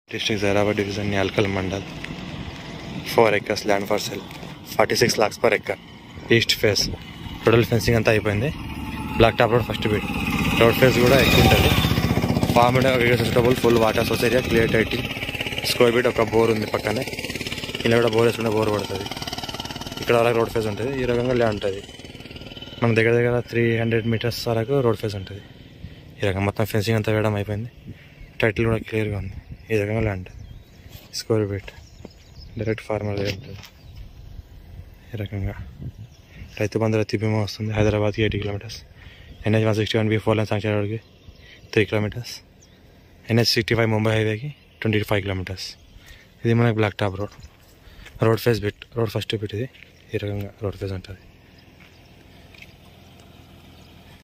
district Zaheerabad division Yalkal mandal four acres land for sale forty six lakhs per acre east face total fencing అంతా అయిపోయింది black top road first bit road face కూడా ఎక్కువ ఉంటుంది farm suitable full water source area clear titling square bit ఒక bore ఉంది పక్కనే ఇలా కూడా బోర్ వేసుకుంటే బోర్ పడుతుంది ఇక్కడ వరకు రోడ్ ఫేస్ ఉంటుంది ఈ రకంగా ల్యాండ్ ఉంటుంది మన దగ్గర దగ్గర త్రీ హండ్రెడ్ మీటర్స్ వరకు రోడ్ ఫేస్ ఉంటుంది ఈ రకంగా మొత్తం ఫెన్సింగ్ అంతా వేయడం అయిపోయింది టైటిల్ కూడా క్లియర్గా ఉంది ఈ రకంగా land square bit direct farmer ఉంటుంది ఈ రకంగా రైతు బంధువుల తిప్పిమో వస్తుంది హైదరాబాద్కి eighty kilometres NH one sixty one B four line sanction రోడ్కి three kilometres NH sixty five Mumbai హైవేకి ట్వంటీ ఫైవ్ కిలోమీటర్స్ ఇది మనకి black top road road face bit road first bit ఇది ఈ రకంగా రోడ్ ఫేస్ ఉంటుంది